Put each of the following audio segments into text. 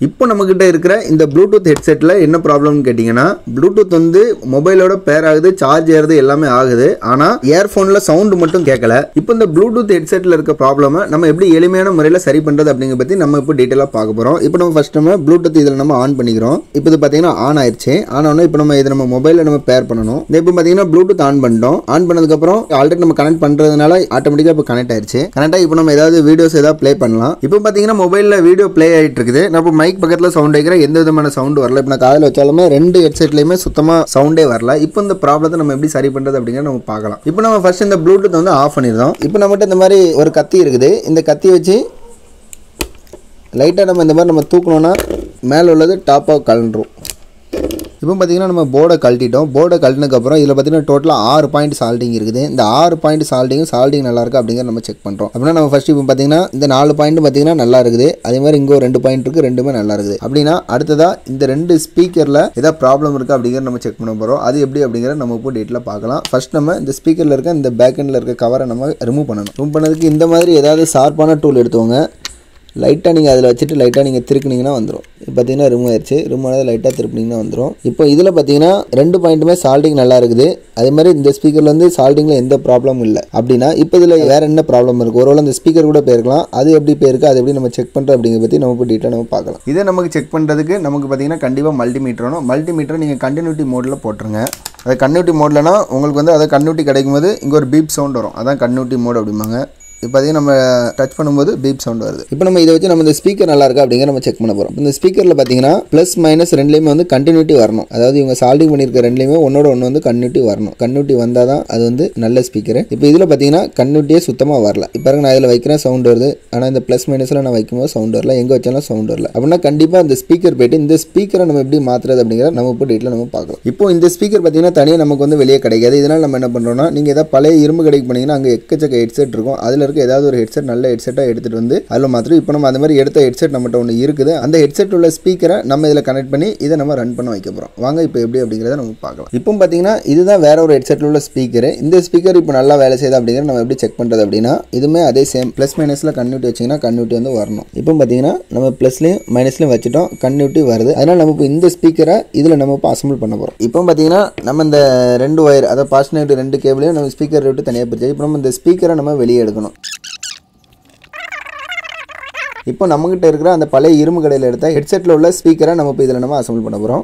இப்போ நம்மக்கிட்ட இருக்கிற இந்த ப்ளூடூத் ஹெட்செட்டில் என்ன ப்ராப்ளம்னு கேட்டிங்கன்னா ப்ளூடூத் வந்து மொபைலோட பேர் ஆகுது சார்ஜ் ஏறுது எல்லாமே ஆகுது ஆனால் இயர்ஃபோனில் சவுண்டு மட்டும் கேட்கல இப்போ இந்த ப்ளூடூத் ஹெட்செட்டில் இருக்க ப்ராப்ளமை நம்ம எப்படி எளிமையான முறையில் சரி பண்ணுறது அப்படிங்கிற பற்றி நம்ம இப்போ டீட்டெயிலாக பார்க்க போகிறோம் இப்போ நம்ம ஃபஸ்ட் நம்ம ப்ளூடூத் இதில் நம்ம ஆன் பண்ணிக்கிறோம் இப்போ இது பார்த்தீங்கன்னா ஆன் ஆயிடுச்சு ஆன் ஆனால் இப்போ நம்ம இதை நம்ம மொபைலில் நம்ம பேர் பண்ணணும் இந்த இப்போ பார்த்தீங்கன்னா ப்ளூடூத் ஆன் பண்ணிட்டோம் ஆன் பண்ணதுக்கப்புறம் ஆல்ரெடி நம்ம கனெக்ட் பண்ணுறதுனால ஆட்டோமேட்டிக்காக இப்போ கனெக்ட் ஆயிடுச்சு கனெக்ட் ஆகி இப்போ நம்ம ஏதாவது வீடியோஸ் ஏதாவது ப்ளே பண்ணலாம் இப்போ பார்த்தீங்கன்னா மொபைலில் வீடியோ ப்ளே ஆகிட்டு இருக்குது நான் இப்போ மைக் பக்கத்தில் சவுண்ட் வைக்கிற எந்த விதமான சவுண்டு வரல இப்போ நான் காதில் வச்சாலுமே ரெண்டு ஹெட்செட்லையுமே சுத்தமாக சவுண்டே வரல இப்போ இந்த ப்ராப்ளத்தை நம்ம எப்படி சரி பண்ணுறது அப்படிங்கிறத நம்ம பார்க்கலாம் இப்போ நம்ம ஃபர்ஸ்ட் இந்த ப்ளூடூத் வந்து ஆஃப் பண்ணிடுறோம் இப்போ நம்மகிட்ட இந்த மாதிரி ஒரு கத்தி இருக்குது இந்த கத்தி வச்சு லைட்டாக நம்ம இந்த மாதிரி நம்ம தூக்கணும்னா மேலே உள்ளது டாப்பாக கலண்டுரும் இப்போ பார்த்தீங்கன்னா நம்ம போர்டை கழட்டிட்டோம் போர்டை கழட்டினதுக்கப்புறம் இதில் பார்த்தீங்கன்னா டோட்டலாக ஆறு பாயிண்ட் சால்ட்டிங் இருக்குது இந்த ஆறு பாயிண்ட் சால்ட்டிங்கும் சால்ட்டிங் நல்லா இருக்கு அப்படிங்கிற நம்ம செக் பண்ணுறோம் அப்படின்னா நம்ம ஃபர்ஸ்ட் இப்போ பார்த்தீங்கன்னா இந்த நாலு பாயிண்ட் பார்த்தீங்கன்னா நல்லா இருக்குது அதே மாதிரி இங்கே ஒரு ரெண்டு பாயிண்ட் இருக்குது ரெண்டுமே நல்லா இருக்குது அப்படின்னா அடுத்ததாக இந்த ரெண்டு ஸ்பீக்கரில் ஏதாவது ப்ராப்ளம் இருக்குது அப்படிங்கிற நம்ம செக் பண்ண போகிறோம் அது எப்படி அப்படிங்கிற நம்ம இப்போ டேட்டில் பார்க்கலாம் ஃபர்ஸ்ட் நம்ம இந்த ஸ்பீக்கரில் இருக்க இந்த பேக் எண்டில் இருக்க கவரை நம்ம ரிமூவ் பண்ணணும் ரிமூவ் பண்ணதுக்கு இந்த மாதிரி ஏதாவது ஷார்ப்பான டூல் எடுத்துவோங்க லைட்டாக நீங்கள் அதில் வச்சுட்டு லைட்டாக நீங்கள் திருக்குனீங்கன்னா வந்துடும் இப்போ பார்த்தீங்கன்னா ரிமூவ் ஆயிடுச்சு ரிமூவ் ஆனது லைட்டாக திருப்பினீங்கன்னா வந்துடும் இப்போ இதில் பார்த்தீங்கன்னா ரெண்டு பாயிண்ட்டுமே சால்ட்டிங் நல்லா இருக்குது அதே மாதிரி இந்த ஸ்பீக்கரில் வந்து சால்ட்டிங்கில் எந்த ப்ராப்ளமும் இல்லை அப்படின்னா இப்போ இதில் வேறு என்ன ப்ராப்ளம் இருக்குது ஒருவேளை இந்த ஸ்பீக்கர் கூட போயிருக்கலாம் அது எப்படி போயிருக்கு அது எப்படி நம்ம செக் பண்ணுறோம் அப்படிங்கிற பற்றி நம்ம இப்போ டீட்டெயில் நம்ம பார்க்கலாம் இதை நமக்கு செக் பண்ணுறதுக்கு நமக்கு பார்த்தீங்கன்னா கண்டிப்பாக மல்டிமீட்டர் வேணும் மல்டிமீட்டர் நீங்கள் கண்டினியூட்டி மோடில் போட்டுருங்க அது கன்னியூட்டி மோட்லனா உங்களுக்கு வந்து அதை கன்னியூட்டி கிடைக்கும் போது இங்கே ஒரு பீப் சவுண்ட் வரும் அதான் கன்னியூட்டி மோட் அப்படிம்பாங்க இப்போ பார்த்தீங்கன்னா நம்ம டச் பண்ணும்போது பீப் சவுண்ட் வருது இப்போ நம்ம இதை வச்சு நம்ம இந்த ஸ்பீக்கர் நல்லா இருக்கா அப்படிங்கிற நம்ம செக் பண்ண போகிறோம் இந்த ஸ்பீக்கரில் பார்த்தீங்கன்னா ப்ளஸ் மைனஸ் ரெண்டுலேயுமே வந்து கண்டினியூட்டி வரணும் அதாவது இவங்க சால்டிங் பண்ணியிருக்க ரெண்டுலேயுமே ஒன்னோட ஒன்று வந்து கன்னியூட்டி வரணும் கன்னியூட்டி வந்தால் தான் அது வந்து நல்ல ஸ்பீக்கர் இப்போ இதில் பார்த்தீங்கன்னா கன்னியூட்டியே சுத்தமாக வரல இப்போ பாருங்க நான் இதில் வைக்கிறேன் சவுண்ட் வருது ஆனால் இந்த ப்ளஸ் மைனஸில் நான் வைக்கும்போது சவுண்ட் வரல எங்கே வச்சாலும் சவுண்ட் வரல அப்படின்னா கண்டிப்பாக அந்த ஸ்பீக்கர் போயிட்டு இந்த ஸ்பீக்கரை நம்ம எப்படி மாற்றுறது அப்படிங்கிறத நம்ம இப்போ டேட்டில் நம்ம பார்க்கலாம் இப்போ இந்த ஸ்பீக்கர் பார்த்தீங்கன்னா தனியாக நமக்கு வந்து வெளியே கிடைக்காது இதனால் நம்ம என்ன பண்ணுறோம்னா நீங்கள் ஏதாவது பழைய இரும்பு கடைக்கு போனீங்கன்னா அங்கே எக்கச்சக்க ஹெட்செட் இருக்கும் அதில் இருக்க ஏதாவது ஒரு ஹெட்செட் நல்ல ஹெட்செட்டாக எடுத்துகிட்டு வந்து அதில் மாத்திரம் இப்போ நம்ம அந்த மாதிரி எடுத்த ஹெட்செட் நம்மகிட்ட ஒன்று இருக்குது அந்த ஹெட்செட் உள்ள ஸ்பீக்கரை நம்ம இதில் கனெக்ட் பண்ணி இதை நம்ம ரன் பண்ண வைக்க போகிறோம் வாங்க இப்போ எப்படி அப்படிங்கிறத நம்ம பார்க்கலாம் இப்போ பார்த்தீங்கன்னா இதுதான் வேற ஒரு ஹெட்செட்டில் உள்ள ஸ்பீக்கர் இந்த ஸ்பீக்கர் இப்போ நல்லா வேலை செய்யுது அப்படிங்கிறத நம்ம எப்படி செக் பண்ணுறது அப்படின்னா இதுவுமே அதே சேம் ப்ளஸ் மைனஸில் கன்னியூட்டி வச்சிங்கன்னா கன்னியூட்டி வந்து வரணும் இப்போ பார்த்தீங்கன்னா நம்ம ப்ளஸ்லையும் மைனஸ்லையும் வச்சுட்டோம் கன்னியூட்டி வருது அதனால் நம்ம இப்போ இந்த ஸ்பீக்கரை இதில் நம்ம இப்போ அசம்பிள் பண்ண போகிறோம் இப்போ பார்த்தீங்கன்னா நம்ம இந்த ரெண்டு ஒயர் அதாவது பாசிட்டிவ் ரெண்டு கேபிளையும் நம்ம ஸ்பீக்கர் விட்டு தனியாக பிரிச்சு இப்போ நம்ம இந்த ஸ்பீக்கரை நம்ம வெளியே எடுக்கணும் இப்போ நம்மகிட்ட இருக்கிற அந்த பழைய இரும்பு கடையில் எடுத்த ஹெட்செட்டில் உள்ள ஸ்பீக்கரை நம்ம இப்போ இதில் நம்ம அசம்பிள் பண்ண போகிறோம்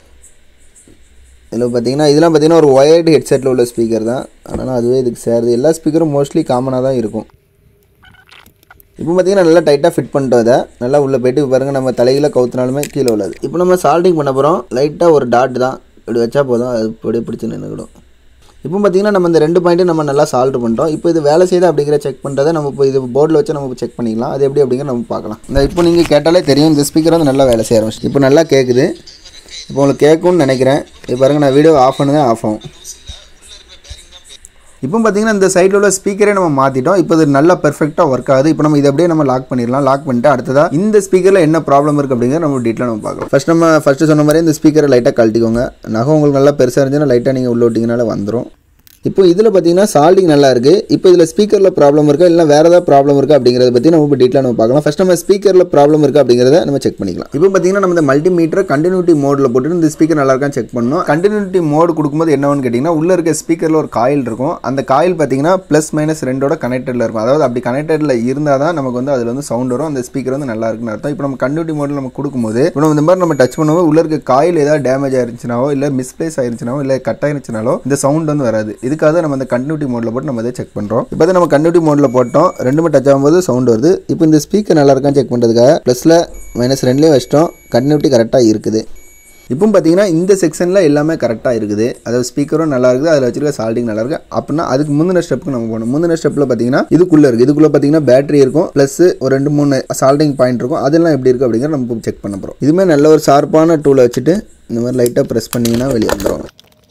இதில் பார்த்தீங்கன்னா இதெல்லாம் பார்த்தீங்கன்னா ஒரு ஒயர்டு ஹெட்செட்டில் உள்ள ஸ்பீக்கர் தான் ஆனால் அதுவே இதுக்கு சேருது எல்லா ஸ்பீக்கரும் மோஸ்ட்லி காமனாக தான் இருக்கும் இப்போ பார்த்தீங்கன்னா நல்லா டைட்டாக ஃபிட் பண்ணிட்டோம் அதை நல்லா உள்ளே போயிட்டு இப்ப பாருங்க நம்ம தலையில கவுத்தினாலுமே கீழே உள்ளது இப்போ நம்ம சால்டிங் பண்ண போகிறோம் லைட்டாக ஒரு டாட் தான் இப்படி வச்சா போதும் அது இப்படியே பிடிச்சி நின்றுக்கிடும் இப்போ பார்த்தீங்கன்னா நம்ம இந்த ரெண்டு பாயிண்ட்டும் நம்ம நல்லா சால்வ் பண்ணிட்டோம் இப்போ இது வேலை செய்யுது அப்படிங்கிற செக் பண்ணுறதை நம்ம இப்போ இது போர்டில் வச்சு நம்ம செக் பண்ணிக்கலாம் அது எப்படி அப்படிங்கிற நம்ம பார்க்கலாம் இந்த இப்போ நீங்கள் கேட்டாலே தெரியும் இந்த ஸ்பீக்கர் வந்து நல்லா வேலை செய்ய ஆரம்பிச்சு இப்போ நல்லா கேட்குது இப்போ உங்களுக்கு கேட்கும்னு நினைக்கிறேன் இப்போ பாருங்க நான் வீடியோ ஆஃப் பண்ணுங்க ஆஃப் ஆகும் இப்போ பார்த்தீங்கன்னா இந்த சைடில் உள்ள ஸ்பீக்கரே நம்ம மாற்றிட்டோம் இப்போ இது நல்லா பெர்ஃபெக்டாக ஒர்க் ஆகுது இப்போ நம்ம இதை அப்படியே நம்ம லாக் பண்ணிடலாம் லாக் பண்ணிட்டு அடுத்ததா இந்த ஸ்பீக்கரில் என்ன ப்ராப்ளம் இருக்குது அப்படிங்கிறத நம்ம டீட்டெயில் நம்ம பார்க்கலாம் ஃபர்ஸ்ட் நம்ம ஃபஸ்ட்டு சொன்ன மாதிரி இந்த ஸ்பீக்கரை லைட்டாக கழட்டிக்கோங்க நகம் உங்களுக்கு நல்லா பெருசாக இருந்துச்சுன்னா லைட்டாக நீங்கள் உள்ள விட்டிங்கனால வந்துடும் இப்போ இதில் பார்த்தீங்கன்னா சால்டிங் நல்லா இருக்குது இப்போ இதில் ஸ்பீக்கரில் ப்ராப்ளம் இருக்கா இல்லை வேறு ஏதாவது ப்ராப்ளம் இருக்கா அப்படிங்கிறத பற்றி நம்ம இப்போ டீட்டெயிலாக நம்ம பார்க்கலாம் ஃபஸ்ட் நம்ம ஸ்பீக்கரில் ப்ராப்ளம் இருக்கா அப்படிங்கிறத நம்ம செக் பண்ணிக்கலாம் இப்போ பார்த்தீங்கன்னா நம்ம இந்த மல்டிமீட்டர் கண்டினியூட்டி மோடில் போட்டு இந்த ஸ்பீக்கர் நல்லா இருக்கான்னு செக் பண்ணணும் கண்டினியூட்டி மோடு கொடுக்கும்போது என்னன்னு கேட்டிங்கன்னா உள்ளே இருக்க ஸ்பீக்கரில் ஒரு காயில் இருக்கும் அந்த காயில் பார்த்தீங்கன்னா ப்ளஸ் மைனஸ் ரெண்டோட கனெக்டடில் இருக்கும் அதாவது அப்படி கனெக்டடில் இருந்தால் தான் நமக்கு வந்து அதில் வந்து சவுண்ட் வரும் அந்த ஸ்பீக்கர் வந்து நல்லா இருக்குன்னு அர்த்தம் இப்போ நம்ம கண்டினியூட்டி மோடில் நம்ம கொடுக்கும்போது இப்போ நம்ம இந்த மாதிரி நம்ம டச் பண்ணும்போது உள்ள இருக்க காயில் ஏதாவது டேமேஜ் ஆயிருச்சுனாவோ இல்லை மிஸ்பிளேஸ் ஆயிருச்சுனாவோ இல்லை கட் ஆயிருச்சுனாலோ இந்த சவுண்ட் வந்து வராது இதுக்காக தான் நம்ம அந்த கண்டினியூட்டி மோடில் போட்டு நம்ம இதை செக் பண்ணுறோம் இப்போ தான் நம்ம கண்டினியூட்டி மோடில் போட்டோம் ரெண்டுமே டச் ஆகும்போது சவுண்ட் வருது இப்போ இந்த ஸ்பீக்கர் நல்லா இருக்கான்னு செக் பண்ணுறதுக்காக ப்ளஸில் மைனஸ் ரெண்டுலேயும் வச்சிட்டோம் கண்டினியூட்டி கரெக்டாக இருக்குது இப்போ பார்த்தீங்கன்னா இந்த செக்ஷனில் எல்லாமே கரெக்டாக இருக்குது அதாவது ஸ்பீக்கரும் நல்லா இருக்குது அதில் வச்சிருக்க சால்டிங் நல்லா இருக்குது அப்படின்னா அதுக்கு முந்தின ஸ்டெப்புக்கு நம்ம போகணும் முந்தின ஸ்டெப்பில் பார்த்தீங்கன்னா இதுக்குள்ளே இருக்குது இதுக்குள்ளே பார்த்தீங்கன்னா பேட்டரி இருக்கும் ப்ளஸ் ஒரு ரெண்டு மூணு சால்டிங் பாயிண்ட் இருக்கும் அதெல்லாம் எப்படி இருக்குது அப்படிங்கிற நம்ம செக் பண்ண போகிறோம் இதுமே நல்ல ஒரு ஷார்ப்பான டூலை வச்சுட்டு இந்த மாதிரி லைட்டாக ப்ரெஸ் பண்ணிங்கன்னா வெளியே வந்துடும்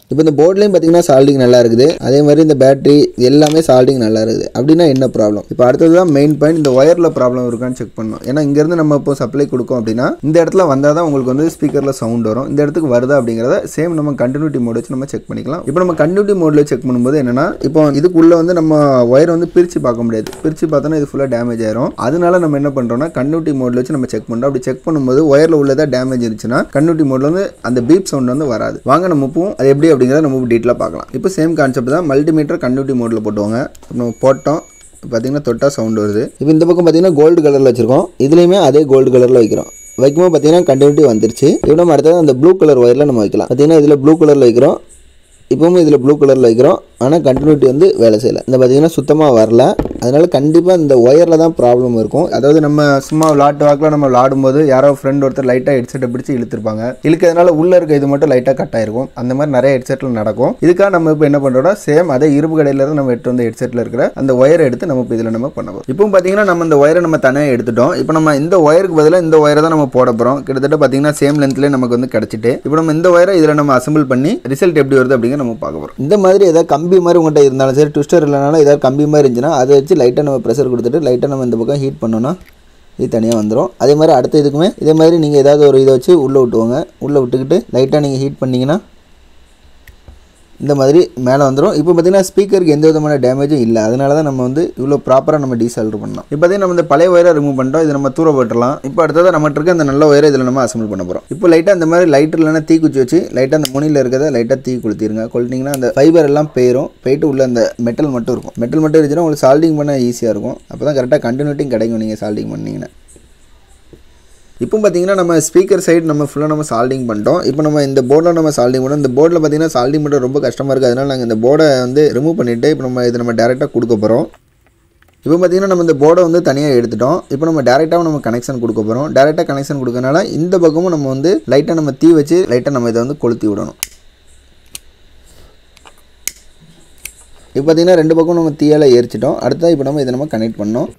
இப்போ இந்த போர்ட்லேயும் பார்த்தீங்கன்னா சால்டிங் நல்லா இருக்குது அதே மாதிரி இந்த பேட்டரி எல்லாமே சால்டிங் நல்லா இருக்குது அப்படின்னா என்ன ப்ராப்ளம் இப்போ அடுத்தது தான் மெயின் பாயிண்ட் இந்த ஒயரில் ப்ராப்ளம் இருக்கான்னு செக் பண்ணணும் ஏன்னா இங்கேருந்து நம்ம இப்போ சப்ளை கொடுக்கோம் அப்படின்னா இந்த இடத்துல வந்தால் தான் உங்களுக்கு வந்து ஸ்பீக்கரில் சவுண்ட் வரும் இந்த இடத்துக்கு வருதா அப்படிங்கிறத சேம் நம்ம கண்டினியூட்டி மோட் வச்சு நம்ம செக் பண்ணிக்கலாம் இப்போ நம்ம கண்டினியூட்டி மோடில் செக் பண்ணும்போது என்னன்னா இப்போ இதுக்குள்ளே வந்து நம்ம ஒயர் வந்து பிரித்து பார்க்க முடியாது பிரித்து பார்த்தோன்னா இது ஃபுல்லாக டேமேஜ் ஆயிரும் அதனால நம்ம என்ன பண்ணுறோம்னா கண்டினியூட்டி மோடில் வச்சு நம்ம செக் பண்ணுறோம் அப்படி செக் பண்ணும்போது ஒயரில் உள்ளதா டேமேஜ் இருந்துச்சுன்னா கண்டினியூட்டி மோடில் வந்து அந்த பீப் சவுண்ட் வந்து வராது வாங்க நம்ம இப்போவும் அது எப்படி அப்படிங்கிறத நம்ம டீட்டெயிலாக பார்க்கலாம் இப்போ சேம் கான்செப்ட் தான் மல்டிமீட்டர் கண்டினியூட்டி மோடில் போட்டுவாங்க இப்போ நம்ம போட்டோம் பார்த்தீங்கன்னா தொட்டால் சவுண்ட் வருது இப்போ இந்த பக்கம் பார்த்தீங்கன்னா கோல்டு கலரில் வச்சிருக்கோம் இதுலேயுமே அதே கோல்டு கலரில் வைக்கிறோம் வைக்கும்போது பார்த்தீங்கன்னா கண்டினியூட்டி வந்துருச்சு இப்போ நம்ம அடுத்தது அந்த ப்ளூ கலர் ஒயரில் நம்ம வைக்கலாம் பார்த்தீங்கன்னா இதில் ப்ளூ கலரில் வைக்கிறோம் இப்போவும் இதில் ப்ளூ கலரில் வைக்கிறோம் ஆனால் கண்டினியூட்டி வந்து வேலை செய்யலை இந்த பார்த்தீங்கன்னா சுத்தமாக வரல அதனால கண்டிப்பாக இந்த ஒயரில் தான் ப்ராப்ளம் இருக்கும் அதாவது நம்ம சும்மா விளாட்டு வாக்கில் நம்ம விளாடும்போது யாரோ ஃப்ரெண்ட் ஒருத்தர் லைட்டாக ஹெட்செட்டை பிடிச்சி இழுத்துருப்பாங்க இழுக்கிறதுனால உள்ளே இருக்க இது மட்டும் லைட்டாக கட் ஆயிருக்கும் அந்த மாதிரி நிறைய ஹெட்செட்டில் நடக்கும் இதுக்காக நம்ம இப்போ என்ன பண்ணுறோம்னா சேம் அதே இரும்பு கடையில இருந்து நம்ம எடுத்து வந்த ஹெட்செட்டில் இருக்கிற அந்த ஒயரை எடுத்து நம்ம இப்போ இதில் நம்ம பண்ண போகிறோம் இப்போ பார்த்தீங்கன்னா நம்ம இந்த ஒயரை நம்ம தனியாக எடுத்துட்டோம் இப்போ நம்ம இந்த ஒயருக்கு பதிலாக இந்த ஒயரை தான் நம்ம போட போகிறோம் கிட்டத்தட்ட பார்த்தீங்கன்னா சேம் லென்த்லேயே நமக்கு வந்து கிடச்சிட்டு இப்போ நம்ம இந்த ஒயரை இதில் நம்ம அசம்பிள் பண்ணி ரிசல்ட் எப்படி வருது அப்படிங்கிற நம்ம பார்க்க போகிறோம் இந்த மாதிரி ஏதாவது கம்பி மாதிரி உங்கள்கிட்ட இருந்தாலும் சரி ட்விஸ்டர் இல்லைனாலும் ஏதாவது கம்பி மாதிரி இருந்துச்சுன்னா அதை வச்சு லைட்டாக நம்ம ப்ரெஷர் கொடுத்துட்டு லைட்டாக நம்ம இந்த பக்கம் ஹீட் பண்ணோன்னா இது தனியாக வந்துடும் அதே மாதிரி அடுத்த இதுக்குமே இதே மாதிரி நீங்கள் ஏதாவது ஒரு இதை வச்சு உள்ளே விட்டுவாங்க உள்ளே விட்டுக்கிட்டு லைட்டாக நீங்கள் ஹீட் பண்ணிங்கன்னா இந்த மாதிரி மேலே வந்துடும் இப்போ பார்த்தீங்கன்னா ஸ்பீக்கருக்கு எந்த விதமான டேமேஜும் இல்லை அதனால தான் நம்ம வந்து இவ்வளோ ப்ராப்பராக நம்ம டீசால்டர் பண்ணோம் இப்போ பார்த்தீங்கன்னா நம்ம இந்த பழைய ஒயரை ரிமூவ் பண்ணிட்டோம் இதை நம்ம தூர போட்டுடலாம் இப்போ அடுத்தது நம்மகிட்ட இருக்க அந்த நல்ல ஒயரை இதில் நம்ம அசம்பிள் பண்ண போகிறோம் இப்போ லைட்டாக அந்த மாதிரி லைட் இல்லைனா தீ குச்சி வச்சு லைட்டாக அந்த முனியில் இருக்கிறத லைட்டாக தீ கொளுத்திடுங்க கொளுத்திங்கன்னா அந்த ஃபைபர் எல்லாம் போயிடும் போயிட்டு உள்ள அந்த மெட்டல் மட்டும் இருக்கும் மெட்டல் மட்டும் இருந்துச்சுன்னா உங்களுக்கு சால்டிங் பண்ண ஈஸியாக இருக்கும் அப்போ தான் கரெக்டாக கண்டினியூட்டிங் கிடைக்கும் நீங்கள் சால்டிங் பண்ணிங்கன்னா இப்போ பார்த்தீங்கன்னா நம்ம ஸ்பீக்கர் சைடு நம்ம ஃபுல்லாக நம்ம சால்டிங் பண்ணிட்டோம் இப்போ நம்ம இந்த போர்டில் நம்ம சால்டிங் பண்ணோம் இந்த போர்டில் பார்த்தீங்கன்னா சால்டிங் பண்ணுறது ரொம்ப கஷ்டமாக இருக்குது அதனால் நாங்கள் இந்த போர்டை வந்து ரிமூவ் பண்ணிவிட்டு இப்போ நம்ம இதை நம்ம டேரெக்டாக கொடுக்க போகிறோம் இப்போ பார்த்தீங்கன்னா நம்ம இந்த போர்டை வந்து தனியாக எடுத்துட்டோம் இப்போ நம்ம டேரெக்டாக நம்ம கனெக்ஷன் கொடுக்க போகிறோம் டேரெக்டாக கனெக்ஷன் கொடுக்கறனால இந்த பக்கமும் நம்ம வந்து லைட்டாக நம்ம தீ வச்சு லைட்டாக நம்ம இதை வந்து கொளுத்தி விடணும் இப்போ பார்த்தீங்கன்னா ரெண்டு பக்கம் நம்ம தீயால் எரிச்சிட்டோம் அடுத்தா இப்போ நம்ம இதை நம்ம கனெக்ட் பண்ணோம்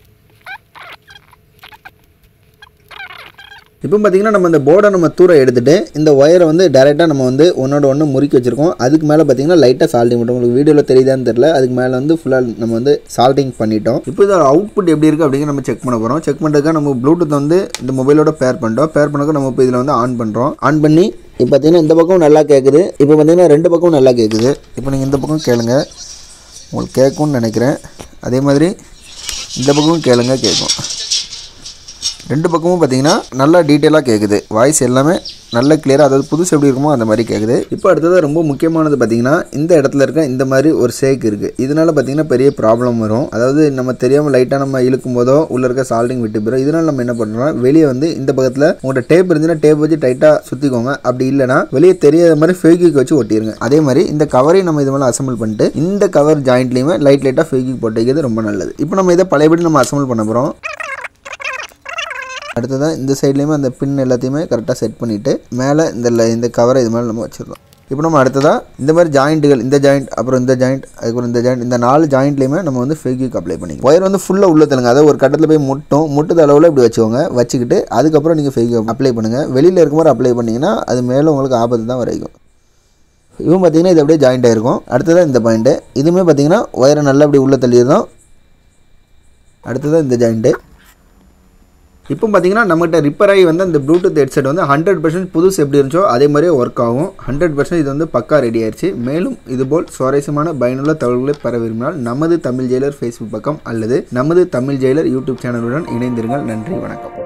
இப்போ பார்த்தீங்கன்னா நம்ம இந்த போர்டை நம்ம தூர எடுத்துட்டு இந்த ஒயரை வந்து டேரெக்டாக நம்ம வந்து ஒன்னோட ஒன்று முறுக்கி வச்சிருக்கோம் அதுக்கு மேலே பார்த்தீங்கன்னா லைட்டாக சால்ட்டிங் மட்டும் உங்களுக்கு வீடியோவில் தெரியுதான்னு தெரியல அதுக்கு மேலே வந்து ஃபுல்லாக நம்ம வந்து சால்ட்டிங் பண்ணிட்டோம் இப்போ இதோட அவுட்புட் எப்படி இருக்குது அப்படிங்கிற நம்ம செக் பண்ண போகிறோம் செக் பண்ணுறதுக்காக நம்ம ப்ளூடூத் வந்து இந்த மொபைலோட பேர் பண்ணிட்டோம் பேர் பண்ணக்க நம்ம இப்போ இதில் வந்து ஆன் பண்ணுறோம் ஆன் பண்ணி இப்போ பார்த்தீங்கன்னா இந்த பக்கம் நல்லா கேட்குது இப்போ பார்த்தீங்கன்னா ரெண்டு பக்கம் நல்லா கேட்குது இப்போ நீங்கள் இந்த பக்கம் கேளுங்க உங்களுக்கு கேட்கும்னு நினைக்கிறேன் அதே மாதிரி இந்த பக்கமும் கேளுங்க கேட்கும் ரெண்டு பக்கமும் பார்த்தீங்கன்னா நல்லா டீட்டெயிலாக கேட்குது வாய்ஸ் எல்லாமே நல்ல கிளியராக அதாவது புதுசு எப்படி இருக்குமோ அந்த மாதிரி கேட்குது இப்போ அடுத்தது ரொம்ப முக்கியமானது பார்த்தீங்கன்னா இந்த இடத்துல இருக்க இந்த மாதிரி ஒரு சேக் இருக்குது இதனால பார்த்தீங்கன்னா பெரிய ப்ராப்ளம் வரும் அதாவது நம்ம தெரியாமல் லைட்டாக நம்ம இழுக்கும் போதோ உள்ள இருக்க சால்டிங் விட்டு போயிடும் இதனால நம்ம என்ன பண்ணுறோம்னா வெளியே வந்து இந்த பக்கத்தில் உங்கள்கிட்ட டேப் இருந்துச்சுன்னா டேப் வச்சு டைட்டாக சுற்றிக்கோங்க அப்படி இல்லைனா வெளியே தெரியாத மாதிரி ஃபேக்கிக் வச்சு ஒட்டிடுங்க அதே மாதிரி இந்த கவரையும் நம்ம இது மேலே அசம்பிள் பண்ணிட்டு இந்த கவர் ஜாயிண்ட்லேயுமே லைட் லைட்டாக ஃபேக்கிக் போட்டு வைக்கிறது ரொம்ப நல்லது இப்போ நம்ம இதை பழையபடி நம்ம அசம்பிள் பண்ண போகிறோம் அடுத்ததாக இந்த சைட்லேயுமே அந்த பின் எல்லாத்தையுமே கரெக்டாக செட் பண்ணிவிட்டு மேலே இந்த ல- இந்த கவரை இது மேலே நம்ம வச்சிடலாம் இப்போ நம்ம அடுத்ததாக இந்த மாதிரி ஜாயிண்ட்டுகள் இந்த ஜாயிண்ட் அப்புறம் இந்த ஜாயிண்ட் அதுக்கப்புறம் இந்த ஜாயிண்ட் இந்த நாலு ஜாயிண்ட்லேயுமே நம்ம வந்து ஃபேக்யூக் அப்ளை பண்ணிக்கலாம் ஒயர் வந்து ஃபுல்லாக உள்ள தள்ளுங்க அதாவது ஒரு கட்டத்தில் போய் முட்டும் முட்டுத அளவில் இப்படி வச்சுக்கோங்க வச்சுக்கிட்டு அதுக்கப்புறம் நீங்கள் ஃபேக்யூக் அப்ளை பண்ணுங்கள் வெளியில் இருக்கும்போது அப்ளை பண்ணிங்கன்னா அது மேலே உங்களுக்கு ஆபத்து தான் வரைக்கும் இவன் பார்த்தீங்கன்னா இது அப்படியே ஜாயிண்ட் ஆயிருக்கும் அடுத்ததாக இந்த பாயிண்ட்டு இதுவுமே பார்த்தீங்கன்னா ஒயரை நல்லா அப்படி உள்ளே தள்ளிடுறோம் அடுத்ததாக இந்த ஜாயிண்ட்டு இப்போ பார்த்தீங்கன்னா நம்மகிட்ட ரிப்பேர் ஆகி வந்து அந்த ப்ளூடூத் ஹெட்செட் வந்து ஹண்ட்ரட் பர்சன்ட் புதுசு எப்படி இருந்துச்சோ அதே மாதிரியே ஒர்க் ஆகும் ஹண்ட்ரட் பர்சன்ட் இது வந்து பக்கா ரெடி ஆயிடுச்சு மேலும் இதுபோல் சுவாரஸ்யமான பயனுள்ள தகவல்களை பெற விரும்பினால் நமது தமிழ் ஜெயிலர் ஃபேஸ்புக் பக்கம் அல்லது நமது தமிழ் ஜெயிலர் யூடியூப் சேனலுடன் இணைந்திருங்கள் நன்றி வணக்கம்